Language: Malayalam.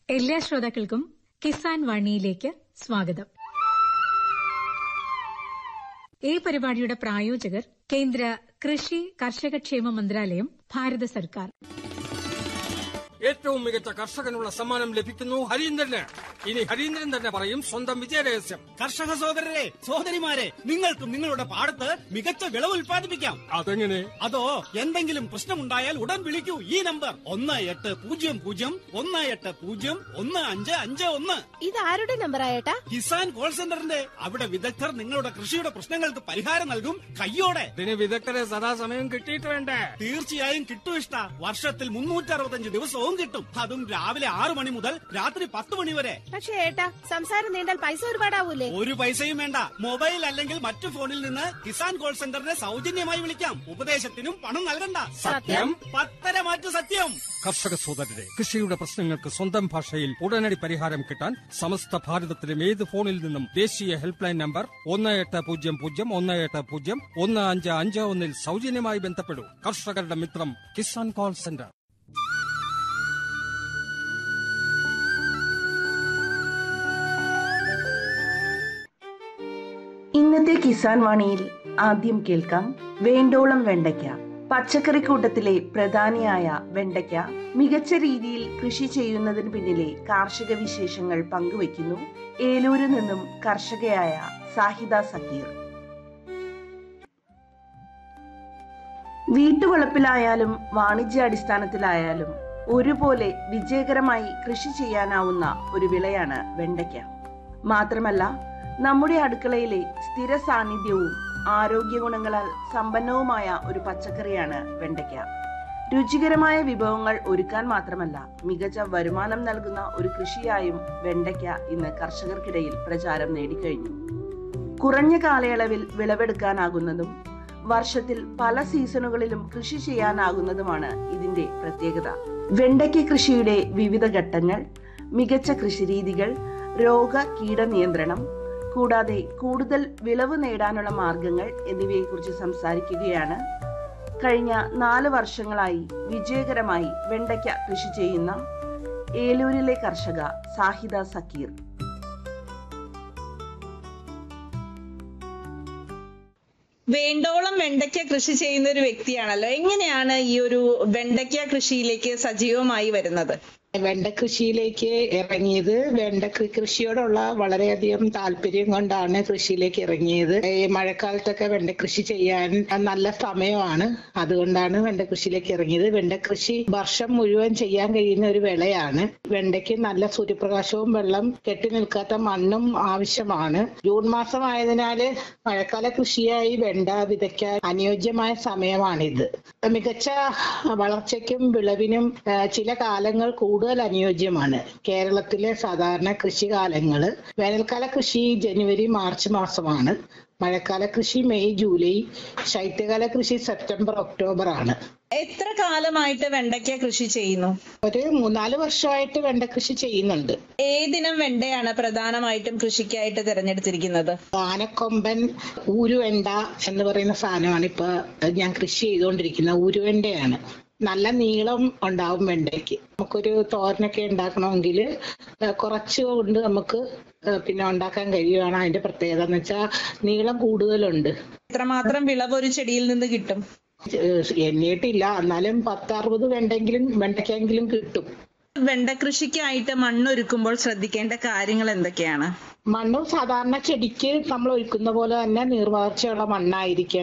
എല്ലാ ശ്രോതാക്കൾക്കും കിസാൻ വാണിയിലേക്ക് സ്വാഗതം ഈ പരിപാടിയുടെ പ്രായോജകർ കേന്ദ്ര കൃഷി കർഷകക്ഷേമ മന്ത്രാലയം ഭാരത സർക്കാർ ഏറ്റവും മികച്ച കർഷകനുള്ള സമ്മാനം ലഭിക്കുന്നു ഹരീന്ദ്രന് ഇനി ഹരീന്ദ്രൻ തന്നെ പറയും സ്വന്തം വിജയരഹസ്യം കർഷക സഹോദരരെ സഹോദരിമാരെ നിങ്ങൾക്കും നിങ്ങളുടെ പാടത്ത് മികച്ച വിളവ് ഉൽപ്പാദിപ്പിക്കാം അതെങ്ങനെ അതോ എന്തെങ്കിലും പ്രശ്നമുണ്ടായാൽ ഉടൻ വിളിക്കൂ ഈ നമ്പർ ഒന്ന് എട്ട് പൂജ്യം പൂജ്യം ഒന്ന് എട്ട് പൂജ്യം ഒന്ന് അഞ്ച് അഞ്ച് ഒന്ന് ഇതാരുടെ നമ്പറായേട്ടാ കിസാൻ കോൾ സെന്ററിന്റെ അവിടെ വിദഗ്ധർ നിങ്ങളുടെ കൃഷിയുടെ പ്രശ്നങ്ങൾക്ക് പരിഹാരം നൽകും കയ്യോടെ ഇതിന് വിദഗ്ധരെ സദാസമയം കിട്ടിയിട്ട് വേണ്ടേ തീർച്ചയായും കിട്ടും ഇഷ്ട വർഷത്തിൽ മുന്നൂറ്റി അറുപത്തഞ്ച് ദിവസവും കിട്ടും അതും രാവിലെ ആറു മണി മുതൽ രാത്രി പത്ത് മണി വരെ പക്ഷേ ഏട്ടാ സംസാരം നീണ്ടാൽ പൈസ ഒരുപാടാവൂലേ ഒരു പൈസയും വേണ്ട മൊബൈൽ അല്ലെങ്കിൽ മറ്റു ഫോണിൽ നിന്ന് കിസാൻ കോൾ സെന്ററിനെ സൗജന്യമായി വിളിക്കാം ഉപദേശത്തിനും പണം നൽകണ്ട സത്യം പത്തര മാറ്റു സത്യം കർഷക സോദരരെ കൃഷിയുടെ പ്രശ്നങ്ങൾക്ക് സ്വന്തം ഭാഷയിൽ ഉടനടി പരിഹാരം കിട്ടാൻ സമസ്ത ഭാരതത്തിലും ഏത് ഫോണിൽ നിന്നും ദേശീയ ഹെൽപ്പ് ലൈൻ നമ്പർ ഒന്ന് എട്ട് പൂജ്യം പൂജ്യം ഒന്ന് എട്ട് പൂജ്യം ഒന്ന് അഞ്ച് അഞ്ച് ഒന്നിൽ സൗജന്യമായി ബന്ധപ്പെടൂ കർഷകരുടെ മിത്രം കിസാൻ കോൾ സെന്റർ ഇന്നത്തെ കിസാൻ വാണിയിൽ ആദ്യം കേൾക്കാം വേണ്ടോളം വെണ്ടയ്ക്ക പച്ചക്കറിക്കൂട്ടത്തിലെ പ്രധാനിയായ വെണ്ടയ്ക്ക മികച്ച രീതിയിൽ കൃഷി ചെയ്യുന്നതിന് പിന്നിലെ കാർഷിക വിശേഷങ്ങൾ പങ്കുവയ്ക്കുന്നു ഏലൂരിൽ നിന്നും കർഷകയായ സാഹിദ സക്കീർ വീട്ടുവളപ്പിലായാലും വാണിജ്യാടിസ്ഥാനത്തിലായാലും ഒരുപോലെ വിജയകരമായി കൃഷി ചെയ്യാനാവുന്ന ഒരു വിളയാണ് വെണ്ടയ്ക്ക മാത്രമല്ല നമ്മുടെ അടുക്കളയിലെ സ്ഥിര സാന്നിധ്യവും ആരോഗ്യ ഗുണങ്ങളാൽ സമ്പന്നവുമായ ഒരു പച്ചക്കറിയാണ് വെണ്ടയ്ക്ക രുചികരമായ വിഭവങ്ങൾ ഒരുക്കാൻ മാത്രമല്ല മികച്ച വരുമാനം നൽകുന്ന ഒരു കൃഷിയായും വെണ്ടയ്ക്ക ഇന്ന് കർഷകർക്കിടയിൽ പ്രചാരം നേടിക്കഴിഞ്ഞു കുറഞ്ഞ കാലയളവിൽ വിളവെടുക്കാനാകുന്നതും വർഷത്തിൽ പല സീസണുകളിലും കൃഷി ചെയ്യാനാകുന്നതുമാണ് ഇതിന്റെ പ്രത്യേകത വെണ്ടയ്ക്ക കൃഷിയുടെ വിവിധ ഘട്ടങ്ങൾ മികച്ച കൃഷിരീതികൾ രോഗ കീടനിയന്ത്രണം കൂടാതെ കൂടുതൽ വിളവ് നേടാനുള്ള മാർഗങ്ങൾ എന്നിവയെക്കുറിച്ച് സംസാരിക്കുകയാണ് കഴിഞ്ഞ നാല് വർഷങ്ങളായി വിജയകരമായി വെണ്ടയ്ക്ക കൃഷി ചെയ്യുന്ന ഏലൂരിലെ കർഷക സാഹിദ സക്കീർ വേണ്ടോളം വെണ്ടയ്ക്ക കൃഷി ചെയ്യുന്ന ഒരു വ്യക്തിയാണല്ലോ എങ്ങനെയാണ് ഈ ഒരു വെണ്ടയ്ക്ക കൃഷിയിലേക്ക് സജീവമായി വരുന്നത് വെണ്ട കൃഷിയിലേക്ക് ഇറങ്ങിയത് വെണ്ട കൃ- കൃഷിയോടുള്ള വളരെയധികം താല്പര്യം കൊണ്ടാണ് കൃഷിയിലേക്ക് ഇറങ്ങിയത് ഈ മഴക്കാലത്തൊക്കെ വെണ്ട കൃഷി ചെയ്യാൻ നല്ല സമയമാണ് അതുകൊണ്ടാണ് വെണ്ട കൃഷിയിലേക്ക് ഇറങ്ങിയത് വെണ്ട കൃഷി വർഷം മുഴുവൻ ചെയ്യാൻ കഴിയുന്ന ഒരു വിളയാണ് വെണ്ടയ്ക്ക് നല്ല സൂര്യപ്രകാശവും വെള്ളം കെട്ടി നിൽക്കാത്ത മണ്ണും ആവശ്യമാണ് ജൂൺ മാസം ആയതിനാല് മഴക്കാല കൃഷിയായി വെണ്ട വിതയ്ക്കാൻ അനുയോജ്യമായ സമയമാണിത് മികച്ച വളർച്ചയ്ക്കും വിളവിനും ആ, ചില കാലങ്ങൾ കൂടുതൽ അനുയോജ്യമാണ് കേരളത്തിലെ സാധാരണ കൃഷികാലങ്ങള് വേനൽക്കാല കൃഷി ജനുവരി മാർച്ച് മാസമാണ് മഴക്കാല കൃഷി മെയ് ജൂലൈ ശൈത്യകാല കൃഷി സെപ്റ്റംബർ ഒക്ടോബർ ആണ് എത്ര കാലമായിട്ട് വെണ്ടയ്ക്ക കൃഷി ചെയ്യുന്നു ഒരു മൂന്നാല് വർഷമായിട്ട് വെണ്ട കൃഷി ചെയ്യുന്നുണ്ട് ഏതിനം വെണ്ടയാണ് പ്രധാനമായിട്ടും കൃഷിക്കായിട്ട് തിരഞ്ഞെടുത്തിരിക്കുന്നത് ആനക്കൊമ്പൻ ഊരുവെണ്ട എന്ന് പറയുന്ന സാധനമാണ് ഇപ്പൊ ഞാൻ കൃഷി ചെയ്തുകൊണ്ടിരിക്കുന്നത് ഊരുവെണ്ടയാണ് നല്ല നീളം ഉണ്ടാവും വെണ്ടയ്ക്ക് നമുക്കൊരു തോരനൊക്കെ ഉണ്ടാക്കണമെങ്കിൽ കുറച്ച് കൊണ്ട് നമുക്ക് ഏഹ് പിന്നെ ഉണ്ടാക്കാൻ കഴിയുകയാണ് അതിന്റെ പ്രത്യേകത എന്ന് വെച്ചാൽ നീളം കൂടുതലുണ്ട് എത്രമാത്രം വിളവ് ഒരു ചെടിയിൽ നിന്ന് കിട്ടും ഏഹ് എണ്ണിയിട്ടില്ല എന്നാലും പത്ത് അറുപത് വെണ്ടെങ്കിലും വെണ്ടയ്ക്കെങ്കിലും കിട്ടും വെണ്ട കൃഷിക്കായിട്ട് മണ്ണൊരുക്കുമ്പോൾ ശ്രദ്ധിക്കേണ്ട കാര്യങ്ങൾ എന്തൊക്കെയാണ് മണ്ണ് സാധാരണ ചെടിക്ക് നമ്മൾ ഒഴിക്കുന്ന പോലെ തന്നെ നീർവാർച്ചയുള്ള മണ്ണായിരിക്കണം